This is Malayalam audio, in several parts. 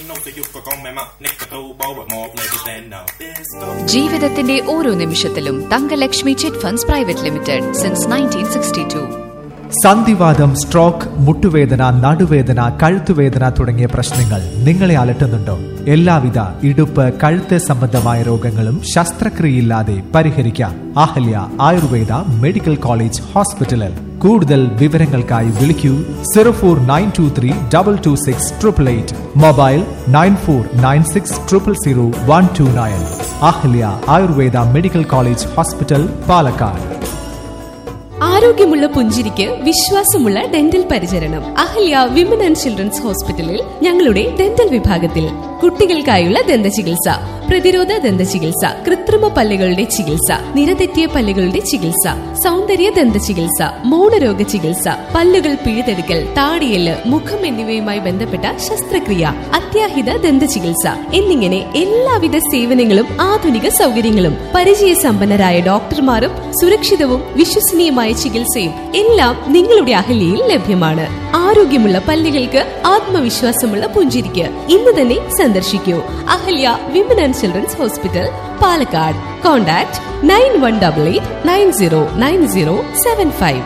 nå så Jocke kommer med Nick och bara må bli bestämda This go ജീവിതത്തിന്റെ ഓരോ നിമിഷത്തിലും Thangalakshmi chit funds private limited since nineteen sixty two സന്ധിവാദം സ്ട്രോക്ക് മുട്ടുവേദന നടുവേദന കഴുത്തുവേദന തുടങ്ങിയ പ്രശ്നങ്ങൾ നിങ്ങളെ അലട്ടുന്നുണ്ടോ എല്ലാവിധ ഇടുപ്പ് കഴുത്ത് സംബന്ധമായ രോഗങ്ങളും ശസ്ത്രക്രിയയില്ലാതെ പരിഹരിക്കാം അഹല്യ ആയുർവേദ മെഡിക്കൽ കോളേജ് ഹോസ്പിറ്റലിൽ കൂടുതൽ വിവരങ്ങൾക്കായി വിളിക്കൂ zero four nine two three double two six triple eight mobile nine four nine six triple zero one two nine Ahalya Ayurveda medical college hospital Palakkad ആരോഗ്യമുള്ള പുഞ്ചിരിക്ക് വിശ്വാസമുള്ള ഡെന്റൽ പരിചരണം അഹല്യ വിമൻ ആൻഡ് ചിൽഡ്രൻസ് ഹോസ്പിറ്റലിൽ ഞങ്ങളുടെ ഡെന്റൽ വിഭാഗത്തിൽ കുട്ടികൾക്കായുള്ള ദന്ത ചികിത്സ പ്രതിരോധ ദന്ത ചികിത്സ കൃത്രിമ പല്ലുകളുടെ ചികിത്സ നിരതെറ്റിയ പല്ലുകളുടെ ചികിത്സ സൗന്ദര്യ ദന്ത ചികിത്സ മൗനരോഗ ചികിത്സ പല്ലുകൾ പിഴുതെടുക്കൽ താടിയല് മുഖം എന്നിവയുമായി ബന്ധപ്പെട്ട ശസ്ത്രക്രിയ അത്യാഹിത ദന്ത ചികിത്സ എന്നിങ്ങനെ എല്ലാവിധ സേവനങ്ങളും ആധുനിക സൗകര്യങ്ങളും പരിചയസമ്പന്നരായ ഡോക്ടർമാരും സുരക്ഷിതവും വിശ്വസനീയമായ ചികിത്സയും എല്ലാം നിങ്ങളുടെ അഹല്യയിൽ ലഭ്യമാണ് ആരോഗ്യമുള്ള പല്ലുകൾക്ക് ആത്മവിശ്വാസമുള്ള പുഞ്ചിരിക്ക് ഇന്ന് തന്നെ സന്ദർശിക്കൂ Ahalya women and children's hospital Palakkad contact nine one double eight nine zero nine zero seven five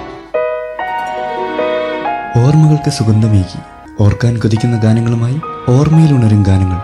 ഓർമ്മകൾക്ക് സുഗന്ധമേകി ഓർക്കാൻ കൊതിക്കുന്ന ഗാനങ്ങളുമായി ഓർമ്മയിലുണരും ഗാനങ്ങൾ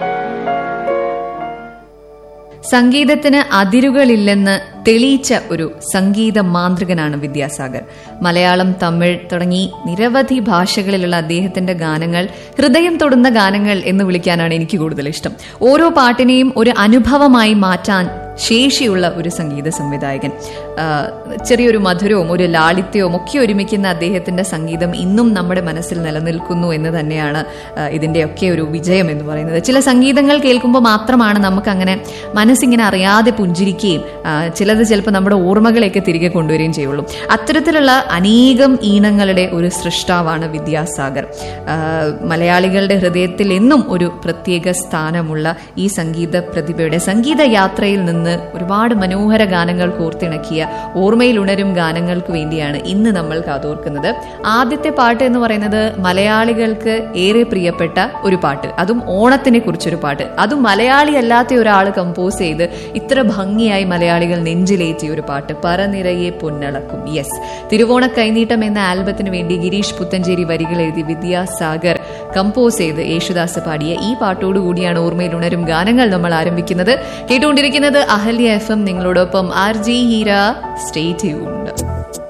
സംഗീതത്തിന് അതിരുകളില്ലെന്ന് തെളിയിച്ച ഒരു സംഗീത മാന്ത്രികനാണ് വിദ്യാസാഗർ മലയാളം തമിഴ് തുടങ്ങി നിരവധി ഭാഷകളിലുള്ള അദ്ദേഹത്തിന്റെ ഗാനങ്ങൾ ഹൃദയം തൊടുന്ന ഗാനങ്ങൾ എന്ന് വിളിക്കാനാണ് എനിക്ക് കൂടുതൽ ഇഷ്ടം ഓരോ പാട്ടിനെയും ഒരു അനുഭവമായി മാറ്റാൻ ശേഷിയുള്ള ഒരു സംഗീത സംവിധായകൻ ആ, ചെറിയൊരു മധുരവും ഒരു ലാളിത്യവും ഒക്കെ ഒരുമിക്കുന്ന അദ്ദേഹത്തിന്റെ സംഗീതം ഇന്നും നമ്മുടെ മനസ്സിൽ നിലനിൽക്കുന്നു എന്ന് തന്നെയാണ് ആ, ഇതിന്റെയൊക്കെ ഒരു വിജയം എന്ന് പറയുന്നത് ചില സംഗീതങ്ങൾ കേൾക്കുമ്പോൾ മാത്രമാണ് നമുക്ക് അങ്ങനെ മനസ്സിങ്ങനെ അറിയാതെ പുഞ്ചിരിക്കുകയും ആ, ചിലത് ചിലപ്പോൾ നമ്മുടെ ഓർമ്മകളെയൊക്കെ തിരികെ കൊണ്ടുവരികയും ചെയ്യുള്ളൂ അത്തരത്തിലുള്ള അനേകം ഈണങ്ങളുടെ ഒരു സൃഷ്ടാവാണ് വിദ്യാസാഗർ ആ, മലയാളികളുടെ ഹൃദയത്തിൽ എന്നും ഒരു പ്രത്യേക സ്ഥാനമുള്ള ഈ സംഗീത പ്രതിഭയുടെ സംഗീത യാത്രയിൽ നിന്ന് ഒരുപാട് മനോഹര ഗാനങ്ങൾ കോർത്തിണക്കിയ ഓർമ്മയിൽ ഉണരും ഗാനങ്ങൾക്ക് വേണ്ടിയാണ് ഇന്ന് നമ്മൾ കാതോർക്കുന്നത് ആദ്യത്തെ പാട്ട് എന്ന് പറയുന്നത് മലയാളികൾക്ക് ഏറെ പ്രിയപ്പെട്ട ഒരു പാട്ട് അതും ഓണത്തിനെ കുറിച്ചൊരു പാട്ട് അതും മലയാളി അല്ലാത്ത ഒരാൾ കമ്പോസ് ചെയ്ത് ഇത്ര ഭംഗിയായി മലയാളികൾ നെഞ്ചിലേറ്റിയ ഒരു പാട്ട് പറനിറയെ പൊന്നളക്കും യെസ് തിരുവോണ കൈനീട്ടം എന്ന ആൽബത്തിന് വേണ്ടി ഗിരീഷ് പുത്തഞ്ചേരി വരികൾ എഴുതി വിദ്യാസാഗർ കമ്പോസ് ചെയ്ത് യേശുദാസ് പാടിയ ഈ പാട്ടോടുകൂടിയാണ് ഓർമ്മയിൽ ഉണരും ഗാനങ്ങൾ നമ്മൾ ആരംഭിക്കുന്നത് കേട്ടുകൊണ്ടിരിക്കുന്നത് അഹല്യ എഫ് എം നിങ്ങളോടൊപ്പം R J Heera stay tuned